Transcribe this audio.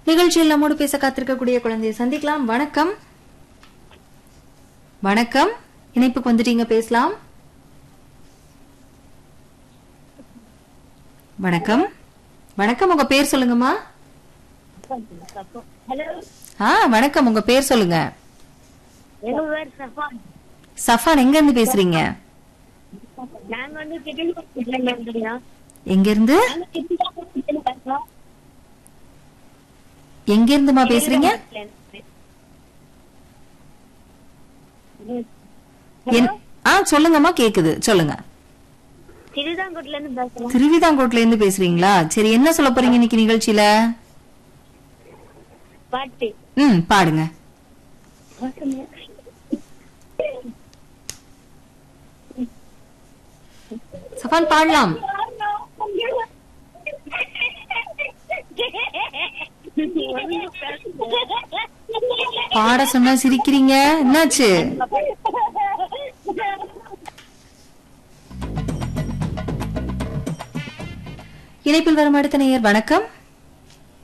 நிகழ்ச்சியில் நம்மோடு பேச காத்திருக்கக்கூடிய குழந்தையை சந்திக்கலாம் வணக்கம் வணக்கம் இணைப்புக்கு வந்துட்டீங்க பேசலாம் வணக்கம் வணக்கம் உங்க பேர் சொல்லுங்கம்மா ஹலோ ஆ வணக்கம் உங்க பேர் சொல்லுங்க எங்க பேர் சஃபான் சஃபான் எங்க இருந்து பேசுறீங்க நாங்க வந்து கிட்டல வந்துடுறோம் எங்க இருந்து நாங்க கிட்டல பேசுறோம் எங்க இருந்துமா பேசுறீங்க என்- ஆ சொல்லுங்கம்மா கேக்குது சொல்லுங்க திருதாங்கோட்ல இருந்து பேசுறோம் திருவிதாங்கோட்ல இருந்து பேசுறீங்களா சரி என்ன சொல்ல போறீங்க இன்னைக்கு நிகழ்ச்சியில பாட்டு ம் பாடுங்க சஃபான் பாடலாம் பாட சொன்னா சிரிக்கிறீங்க என்னாச்சு இணைப்பில் வரும் அடுத்த நேயர் வணக்கம்